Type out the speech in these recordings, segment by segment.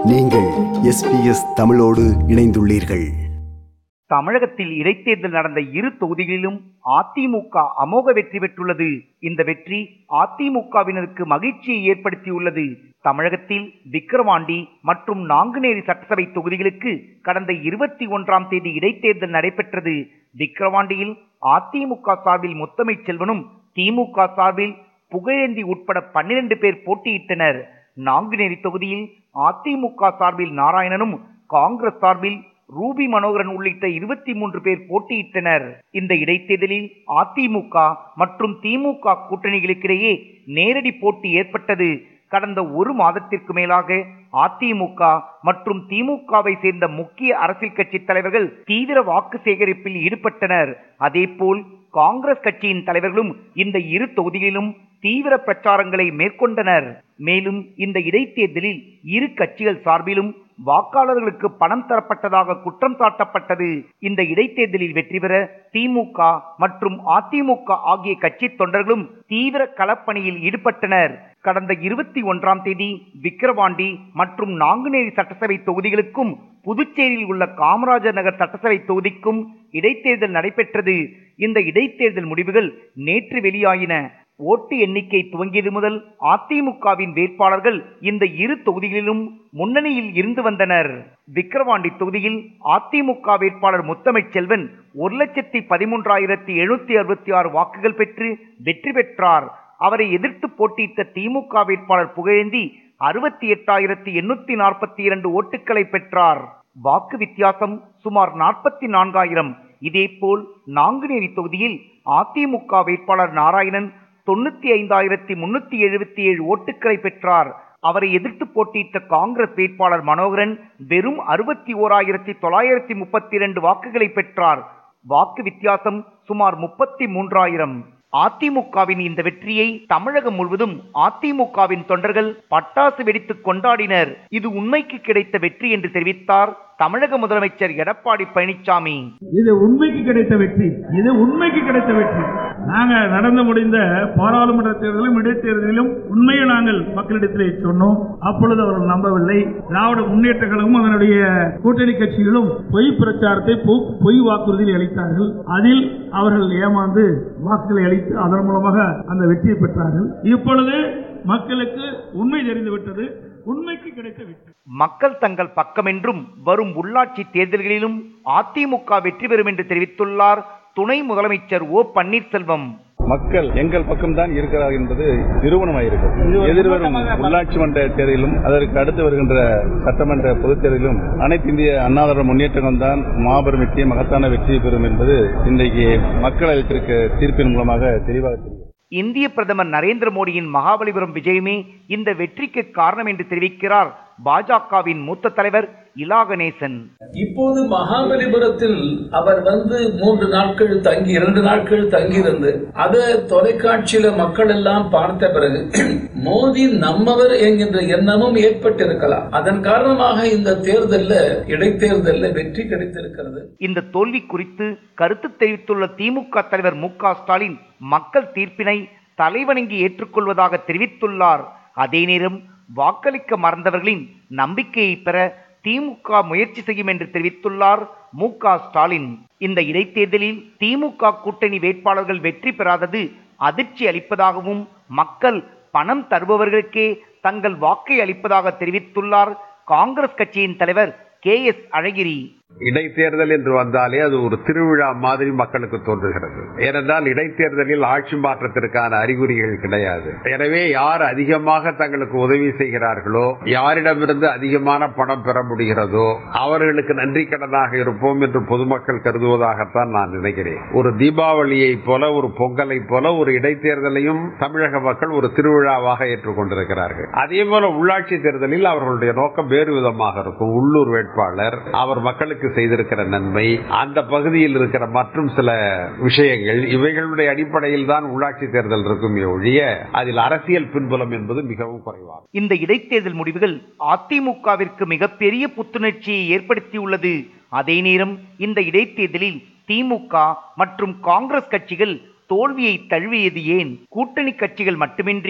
நீங்கள் எஸ்பிஎஸ் தமிழோடு இணைந்துள்ளீர்கள் தமிழகத்தில் இடைத்தேர்தல் நடந்த இரு தொகுதிகளிலும் அதிமுக அமோக வெற்றி பெற்றுள்ளது இந்த வெற்றி அதிமுகவினருக்கு மகிழ்ச்சியை ஏற்படுத்தியுள்ளது தமிழகத்தில் விக்கிரவாண்டி மற்றும் நாங்குநேரி சட்டசபை தொகுதிகளுக்கு கடந்த இருபத்தி ஒன்றாம் தேதி இடைத்தேர்தல் நடைபெற்றது விக்கிரவாண்டியில் அதிமுக சார்பில் முத்தமிழ் செல்வனும் திமுக சார்பில் புகழேந்தி உட்பட பன்னிரண்டு பேர் போட்டியிட்டனர் நாங்குநேரி தொகுதியில் அதிமுக சார்பில் நாராயணனும் காங்கிரஸ் சார்பில் ரூபி மனோகரன் உள்ளிட்ட இருபத்தி மூன்று பேர் போட்டியிட்டனர் இந்த இடைத்தேர்தலில் அதிமுக மற்றும் திமுக கூட்டணிகளுக்கிடையே நேரடி போட்டி ஏற்பட்டது கடந்த ஒரு மாதத்திற்கு மேலாக அதிமுக மற்றும் திமுகவை சேர்ந்த முக்கிய அரசியல் கட்சி தலைவர்கள் தீவிர வாக்கு சேகரிப்பில் ஈடுபட்டனர் அதேபோல் காங்கிரஸ் கட்சியின் தலைவர்களும் இந்த இரு தொகுதிகளிலும் தீவிர பிரச்சாரங்களை மேற்கொண்டனர் மேலும் இந்த இடைத்தேர்தலில் இரு கட்சிகள் சார்பிலும் வாக்காளர்களுக்கு பணம் தரப்பட்டதாக குற்றம் சாட்டப்பட்டது இந்த இடைத்தேர்தலில் வெற்றி பெற திமுக மற்றும் அதிமுக ஆகிய கட்சி தொண்டர்களும் தீவிர களப்பணியில் ஈடுபட்டனர் கடந்த இருபத்தி ஒன்றாம் தேதி விக்கிரவாண்டி மற்றும் நாங்குநேரி சட்டசபை தொகுதிகளுக்கும் புதுச்சேரியில் உள்ள காமராஜர் நகர் சட்டசபை தொகுதிக்கும் இடைத்தேர்தல் நடைபெற்றது இந்த இடைத்தேர்தல் முடிவுகள் நேற்று வெளியாயின ஓட்டு எண்ணிக்கை துவங்கியது முதல் அதிமுகவின் வேட்பாளர்கள் இந்த இரு தொகுதிகளிலும் முன்னணியில் இருந்து வந்தனர் விக்கிரவாண்டி தொகுதியில் அதிமுக வேட்பாளர் முத்தமிழ் செல்வன் ஒரு லட்சத்தி பதிமூன்றாயிரத்தி எழுநூத்தி அறுபத்தி ஆறு வாக்குகள் பெற்று வெற்றி பெற்றார் அவரை எதிர்த்து போட்டியிட்ட திமுக வேட்பாளர் புகழேந்தி அறுபத்தி எட்டாயிரத்தி எண்ணூத்தி நாற்பத்தி இரண்டு ஓட்டுகளை பெற்றார் வாக்கு வித்தியாசம் சுமார் நாற்பத்தி நான்காயிரம் இதேபோல் நாங்குநேரி தொகுதியில் அதிமுக வேட்பாளர் நாராயணன் தொண்ணூத்தி ஐந்தாயிரத்தி முன்னூத்தி எழுபத்தி ஏழு ஓட்டுக்களை பெற்றார் அவரை எதிர்த்து போட்டியிட்ட காங்கிரஸ் வேட்பாளர் மனோகரன் வெறும் அறுபத்தி ஓராயிரத்தி தொள்ளாயிரத்தி முப்பத்தி இரண்டு வாக்குகளை பெற்றார் வாக்கு வித்தியாசம் சுமார் முப்பத்தி மூன்றாயிரம் அதிமுகவின் இந்த வெற்றியை தமிழகம் முழுவதும் அதிமுகவின் தொண்டர்கள் பட்டாசு வெடித்து கொண்டாடினர் இது உண்மைக்கு கிடைத்த வெற்றி என்று தெரிவித்தார் தமிழக முதலமைச்சர் எடப்பாடி பழனிசாமி இது உண்மைக்கு கிடைத்த வெற்றி இது உண்மைக்கு கிடைத்த வெற்றி நாங்க நடந்து முடிந்த பாராளுமன்ற தேர்தலிலும் இடைத்தேர்தலிலும் உண்மையை நாங்கள் மக்களிடத்திலே சொன்னோம் அப்பொழுது அவர்கள் நம்பவில்லை திராவிட முன்னேற்ற கழகமும் அதனுடைய கூட்டணி கட்சிகளும் பொய் பிரச்சாரத்தை பொ- பொய் வாக்குறுதியில் அளித்தார்கள் அதில் அவர்கள் ஏமாந்து வாக்குகளை அளித்து அதன் மூலமாக அந்த வெற்றியை பெற்றார்கள் இப்பொழுது மக்களுக்கு உண்மை தெரிந்துவிட்டது உண்மைக்கு கிடைத்த வெற்றி மக்கள் தங்கள் பக்கமென்றும் வரும் உள்ளாட்சி தேர்தல்களிலும் அதிமுக வெற்றி பெறும் என்று தெரிவித்துள்ளார் துணை முதலமைச்சர் ஓ பன்னீர்செல்வம் மக்கள் எங்கள் பக்கம்தான் இருக்கிறார் என்பது நிரூபணமாயிருக்கிறது எதிர்வரும் உள்ளாட்சி மன்ற தேர்தலிலும் அதற்கு அடுத்து வருகின்ற சட்டமன்ற பொதுத் தேர்தலிலும் அனைத்து இந்திய அண்ணாதிராவிட முன்னேற்றம் தான் மாபெரும் வெற்றி மகத்தான வெற்றியை பெறும் என்பது இன்றைக்கு மக்கள் அளித்திருக்க தீர்ப்பின் மூலமாக தெளிவாக தெரியும் இந்திய பிரதமர் நரேந்திர மோடியின் மகாபலிபுரம் விஜயமே இந்த வெற்றிக்கு காரணம் என்று தெரிவிக்கிறார் பாஜகவின் மூத்த தலைவர் இலா கணேசன் இப்போது மகாபலிபுரத்தில் அவர் வந்து மூன்று நாட்கள் தங்கி இரண்டு நாட்கள் தங்கியிருந்து அதை தொலைக்காட்சியில மக்கள் எல்லாம் பார்த்த பிறகு மோடி நம்மவர் என்கின்ற எண்ணமும் ஏற்பட்டிருக்கலாம் அதன் காரணமாக இந்த தேர்தல்ல இடைத்தேர்தல்ல வெற்றி கிடைத்திருக்கிறது இந்த தோல்வி குறித்து கருத்து தெரிவித்துள்ள திமுக தலைவர் மு க ஸ்டாலின் மக்கள் தீர்ப்பினை தலைவணங்கி ஏற்றுக்கொள்வதாக தெரிவித்துள்ளார் அதே நேரம் வாக்களிக்க மறந்தவர்களின் நம்பிக்கையை பெற திமுக முயற்சி செய்யும் என்று தெரிவித்துள்ளார் மு க ஸ்டாலின் இந்த இடைத்தேர்தலில் திமுக கூட்டணி வேட்பாளர்கள் வெற்றி பெறாதது அதிர்ச்சி அளிப்பதாகவும் மக்கள் பணம் தருபவர்களுக்கே தங்கள் வாக்கை அளிப்பதாக தெரிவித்துள்ளார் காங்கிரஸ் கட்சியின் தலைவர் கே எஸ் அழகிரி இடைத்தேர்தல் என்று வந்தாலே அது ஒரு திருவிழா மாதிரி மக்களுக்கு தோன்றுகிறது ஏனென்றால் இடைத்தேர்தலில் ஆட்சி மாற்றத்திற்கான அறிகுறிகள் கிடையாது எனவே யார் அதிகமாக தங்களுக்கு உதவி செய்கிறார்களோ யாரிடமிருந்து அதிகமான பணம் பெற முடிகிறதோ அவர்களுக்கு நன்றி கடனாக இருப்போம் என்று பொதுமக்கள் கருதுவதாகத்தான் நான் நினைக்கிறேன் ஒரு தீபாவளியை போல ஒரு பொங்கலை போல ஒரு இடைத்தேர்தலையும் தமிழக மக்கள் ஒரு திருவிழாவாக ஏற்றுக்கொண்டிருக்கிறார்கள் அதே போல உள்ளாட்சி தேர்தலில் அவர்களுடைய நோக்கம் வேறு விதமாக இருக்கும் உள்ளூர் வேட்பாளர் அவர் மக்களுக்கு செய்திருக்கிற நன்மை அந்த பகுதியில் இருக்கிற மற்றும் சில விஷயங்கள் இவைகளுடைய அடிப்படையில் தான் உள்ளாட்சி தேர்தல் இருக்குமே ஒழிய அதில் அரசியல் பின்புலம் என்பது மிகவும் குறைவாகும் இந்த இடைத்தேர்தல் முடிவுகள் அதிமுகவிற்கு மிகப்பெரிய புத்துணர்ச்சியை ஏற்படுத்தியுள்ளது அதே நேரம் இந்த இடைத்தேர்தலில் திமுக மற்றும் காங்கிரஸ் கட்சிகள் தோல்வியை தழுவியது ஏன் கூட்டணி கட்சிகள் மட்டுமின்றி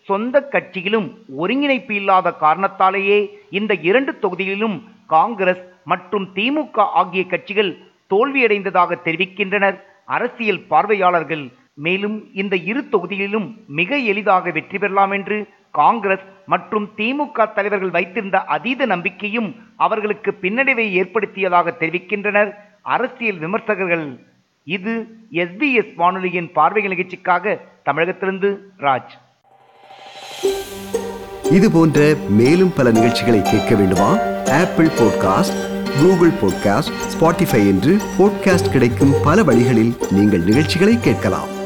சொந்த கட்சியிலும் ஒருங்கிணைப்பு இல்லாத காரணத்தாலேயே இந்த இரண்டு தொகுதிகளிலும் காங்கிரஸ் மற்றும் திமுக ஆகிய கட்சிகள் தோல்வியடைந்ததாக தெரிவிக்கின்றனர் அரசியல் பார்வையாளர்கள் மேலும் இந்த இரு தொகுதிகளிலும் மிக எளிதாக வெற்றி பெறலாம் என்று காங்கிரஸ் மற்றும் திமுக தலைவர்கள் வைத்திருந்த அதீத நம்பிக்கையும் அவர்களுக்கு பின்னடைவை ஏற்படுத்தியதாக தெரிவிக்கின்றனர் அரசியல் விமர்சகர்கள் இது எஸ்பிஎஸ் வானொலியின் பார்வைகள் நிகழ்ச்சிக்காக தமிழகத்திலிருந்து ராஜ் இது போன்ற மேலும் பல நிகழ்ச்சிகளை கேட்க வேண்டுமா Apple podcast Google podcast Spotify என்று பாட்காஸ்ட் கிடைக்கும் பல வழிகளில் நீங்கள் நிகழ்ச்சிகளை கேட்கலாம்